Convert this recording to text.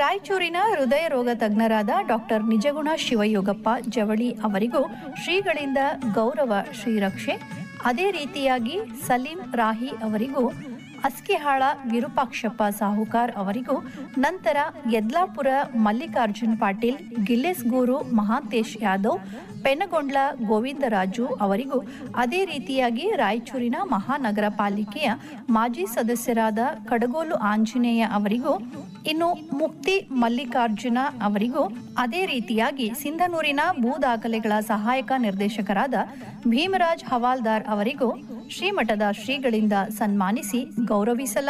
ರಾಯಚೂರಿನ ಹೃದಯ ರೋಗ ತಜ್ಞರಾದ ಡಾಕ್ಟರ್ ನಿಜಗುಣ ಶಿವಯೋಗಪ್ಪ ಜವಳಿ ಅವರಿಗೂ ಶ್ರೀಗಳಿಂದ ಗೌರವ ಶ್ರೀರಕ್ಷೆ ಅದೇ ರೀತಿಯಾಗಿ ಸಲೀಂ ರಾಹಿ ಅವರಿಗೂ ಅಸ್ಕಿಹಾಳ ವಿರೂಪಾಕ್ಷಪ್ಪ ಸಾಹುಕಾರ್ ಅವರಿಗೂ ನಂತರ ಯದ್ಲಾಪುರ ಮಲ್ಲಿಕಾರ್ಜುನ್ ಪಾಟೀಲ್ ಗಿಲ್ಲೆಸ್ಗೂರು ಮಹಾಂತೇಶ್ ಯಾದವ್ ಪೆನಗೊಂಡ್ಲ ಗೋವಿಂದರಾಜು ಅವರಿಗೂ ಅದೇ ರೀತಿಯಾಗಿ ರಾಯಚೂರಿನ ಮಹಾನಗರ ಪಾಲಿಕೆಯ ಮಾಜಿ ಸದಸ್ಯರಾದ ಕಡಗೋಲು ಆಂಜನೇಯ ಅವರಿಗೂ ಇನ್ನು ಮುಕ್ತಿ ಮಲ್ಲಿಕಾರ್ಜುನ ಅವರಿಗೂ ಅದೇ ರೀತಿಯಾಗಿ ಸಿಂಧನೂರಿನ ಭೂ ದಾಖಲೆಗಳ ಸಹಾಯಕ ನಿರ್ದೇಶಕರಾದ ಭೀಮರಾಜ್ ಹವಾಲ್ದಾರ್ ಅವರಿಗೂ ಶ್ರೀಮಠದ ಶ್ರೀಗಳಿಂದ ಸನ್ಮಾನಿಸಿ ಗೌರವಿಸಲಾಯಿತು